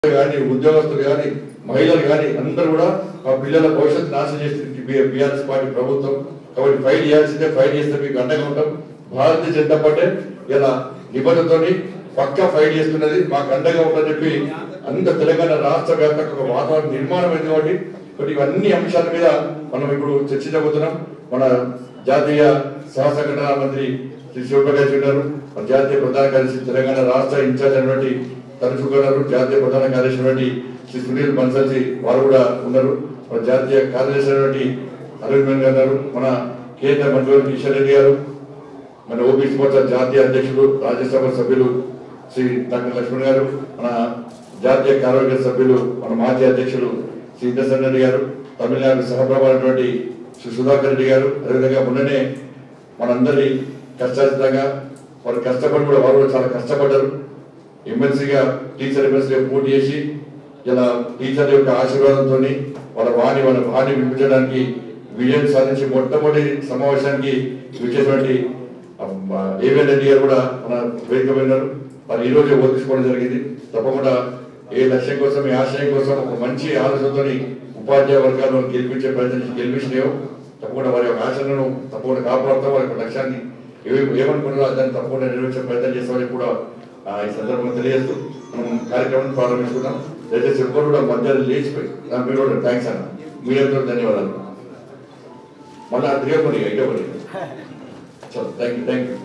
కానీ ఉద్యోగస్తులు కానీ మహిళలు కానీ అందరూ కూడా మా పిల్లల భవిష్యత్తు నాశనం చేస్తుంది బీఆర్ఎస్ పార్టీ ప్రభుత్వం కాబట్టి ఫైట్ చేయాల్సిందే ఫైట్ చేస్తే మీకు అండగా ఉంటాం భారతీయ జనతా పార్టీ ఇలా నిబంధనతోని పక్కా ఫైట్ చేస్తున్నది మాకు అండగా ఉందని చెప్పి అంత తెలంగాణ రాష్ట్ర వ్యాప్తంగా ఒక వాతావరణం నిర్మాణం అయింది కాబట్టి కాబట్టి ఇవన్నీ అంశాల మీద మనం ఇప్పుడు చర్చించబోతున్నాం మన జాతీయ సహ సంఘటన మంత్రి శ్రీ శివప్రకాష్ గారు మన జాతీయ ప్రధాన కార్యదర్శి తెలంగాణ రాష్ట్ర ఇన్ఛార్జ్ అయినటువంటి తరచు గారు జాతీయ ప్రధాన కార్యదర్శి అయినటువంటి శ్రీ సునీల్ బన్సల్జీ వారు కూడా ఉన్నారు మన జాతీయ కార్యదర్శి అయినటువంటి అరవింద్ గారు మన కేంద్ర మంత్రి కిషన్ రెడ్డి గారు మన ఓబీసీ మోర్చా జాతీయ అధ్యక్షుడు రాజ్యసభ సభ్యులు శ్రీ డాక్టర్ లక్ష్మణ్ గారు మన జాతీయ కార్యవర్గ సభ్యులు మన మాజీ అధ్యక్షులు శ్రీ ఇంద్రసేన్ రెడ్డి గారు తమిళనాడు సహప్రభైనటువంటి శ్రీ సుధాకర్ రెడ్డి గారు అదేవిధంగా మొన్ననే మనందరి కష్టాచితంగా వారు కష్టపడి కూడా వారు కూడా చాలా కష్టపడ్డారు ఎమ్మెల్సీగా టీచర్ ఎమ్మెల్సీగా పోటీ చేసి ఇలా టీచర్ యొక్క ఆశీర్వాదంతో వాళ్ళ వాణి వాళ్ళ వాణి వినిపించడానికి విజయం సాధించి మొట్టమొదటి సమావేశానికి విచ్చేటువంటి ఏవిఎన్ రెడ్డి గారు కూడా మన వేదిక విన్నారు మరి ఈ రోజు ఓదించుకోవడం జరిగింది తప్పకుండా ఏ లక్ష్యం కోసం ఏ ఆశయం కోసం ఒక మంచి ఆలోచనతో ఉపాధ్యాయ వర్గాలను గెలిపించే ప్రయత్నం గెలిపించినాయో తప్పకుండా వారి యొక్క ఆశలను తప్పకుండా కాపాడుతాం వారి యొక్క లక్ష్యాన్ని ఏమి ఏమనుకున్నారో దాన్ని తప్పకుండా నెరవేర్చే ప్రయత్నం చేస్తామని కూడా ఆ, ఈ సందర్భంగా తెలియజేస్తూ మనం కార్యక్రమం ప్రారంభించుకున్నాం దయచేసి ఎవ్వరు కూడా మధ్యాహ్నం లేచిపోయి దాని పేరు కూడా థ్యాంక్స్ అన్న మీడియాతో ధన్యవాదాలు మళ్ళీ తిరగపడి ఇవ్వబడి చలో థ్యాంక్ యూ థ్యాంక్ యూ